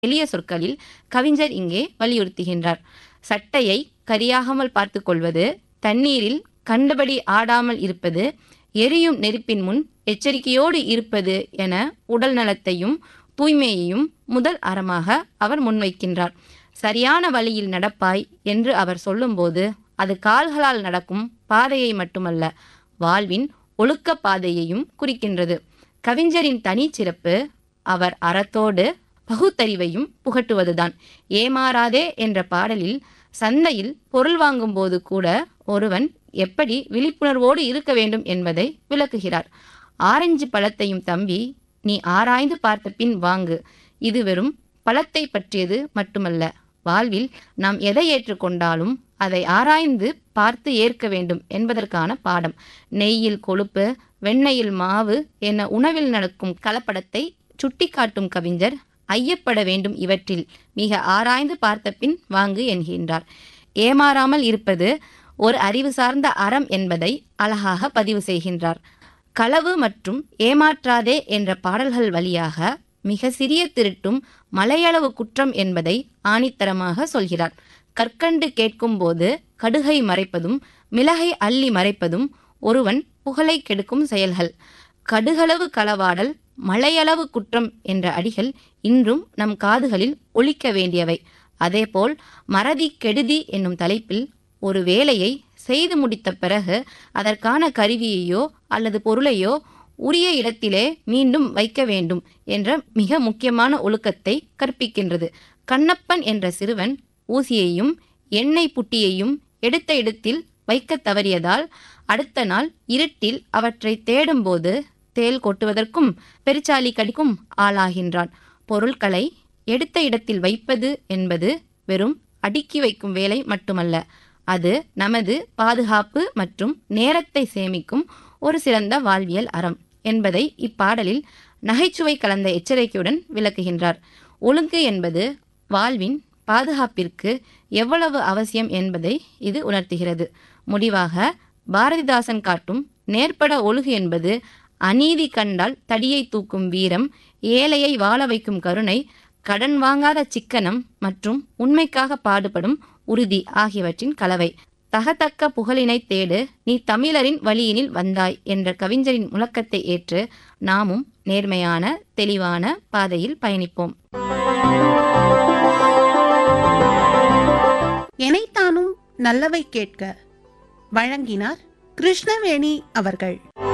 எளிய சொற்களில் கவிஞர் இங்கே வலியுறுத்துகின்றார் சட்டையை கரியாகாமல் பார்த்துக் கொள்வது தண்ணீரில் கண்டபடி ஆடாமல் இருப்பது எரியும் நெருப்பின் முன் எச்சரிக்கையோடு இருப்பது என உடல் நலத்தையும் தூய்மையையும் முதல் அறமாக அவர் முன்வைக்கின்றார் சரியான வழியில் நடப்பாய் என்று அவர் சொல்லும்போது அது கால்களால் நடக்கும் பாதையை மட்டுமல்ல வாழ்வின் ஒழுக்க பாதையையும் குறிக்கின்றது கவிஞரின் தனிச்சிறப்பு அவர் அறத்தோடு பகுத்தறிவையும் புகட்டுவதுதான் ஏமாறாதே என்ற பாடலில் சந்தையில் பொருள் வாங்கும்போது கூட ஒருவன் எப்படி விழிப்புணர்வோடு இருக்க வேண்டும் என்பதை விளக்குகிறார் ஆரஞ்சு பழத்தையும் தம்பி நீ ஆராய்ந்து பார்த்த பின் வாங்கு இது வெறும் பழத்தை பற்றியது மட்டுமல்ல வாழ்வில் நாம் எதை ஏற்றுக்கொண்டாலும் அதை ஆராய்ந்து பார்த்து ஏற்க வேண்டும் என்பதற்கான பாடம் நெய்யில் கொழுப்பு வெண்ணெயில் மாவு என உணவில் நடக்கும் கலப்படத்தை சுட்டிக்காட்டும் கவிஞர் ஐயப்பட வேண்டும் இவற்றில் மிக ஆராய்ந்து பார்த்த பின் வாங்கு என்கின்றார் ஏமாறாமல் இருப்பது ஒரு அறிவு சார்ந்த அறம் என்பதை அழகாக பதிவு செய்கின்றார் களவு மற்றும் ஏமாற்றாதே என்ற பாடல்கள் வழியாக மிக சிறிய திருட்டும் மலையளவு குற்றம் என்பதை ஆணித்தரமாக சொல்கிறார் கற்கண்டு கேட்கும்போது கடுகை மறைப்பதும் மிளகை அள்ளி மறைப்பதும் ஒருவன் புகழை கெடுக்கும் செயல்கள் கடுகளவு களவாடல் மலையளவு குற்றம் என்ற அடிகள் இன்றும் நம் காதுகளில் ஒலிக்க வேண்டியவை அதேபோல் மறதி கெடுதி என்னும் தலைப்பில் ஒரு வேலையை செய்து முடித்த பிறகு அதற்கான கருவியையோ அல்லது பொருளையோ உரிய இடத்திலே மீண்டும் வைக்க வேண்டும் என்ற மிக முக்கியமான ஒழுக்கத்தை கற்பிக்கின்றது கண்ணப்பன் என்ற சிறுவன் ஊசியையும் எண்ணெய் புட்டியையும் எடுத்த இடத்தில் வைக்க தவறியதால் அடுத்த நாள் இருட்டில் அவற்றை தேடும்போது தேல் கொட்டுவதற்கும் பெருச்சாலி கடிக்கும் ஆளாகின்றான் பொருட்களை எடுத்த இடத்தில் வைப்பது என்பது வெறும் அடுக்கி வைக்கும் வேலை மட்டுமல்ல அது நமது பாதுகாப்பு மற்றும் நேரத்தை சேமிக்கும் ஒரு சிறந்த வாழ்வியல் அறம் என்பதை இப்பாடலில் நகைச்சுவை கலந்த எச்சரிக்கையுடன் விளக்குகின்றார் ஒழுங்கு என்பது வாழ்வின் பாதுகாப்பிற்கு எவ்வளவு அவசியம் என்பதை இது உணர்த்துகிறது முடிவாக பாரதிதாசன் காட்டும் நேர்பட ஒழுகு என்பது அநீதி கண்டால் தடியை தூக்கும் வீரம் ஏழையை வாழ வைக்கும் கருணை கடன் வாங்காத சிக்கனம் மற்றும் உண்மைக்காக பாடுபடும் உறுதி ஆகியவற்றின் கலவை தகத்தக்க புகழினை தேடு நீ தமிழரின் வழியினில் வந்தாய் என்ற கவிஞரின் முழக்கத்தை ஏற்று நாமும் நேர்மையான தெளிவான பாதையில் பயணிப்போம் எனைத்தானும் நல்லவை கேட்க வழங்கினார் கிருஷ்ணவேணி அவர்கள்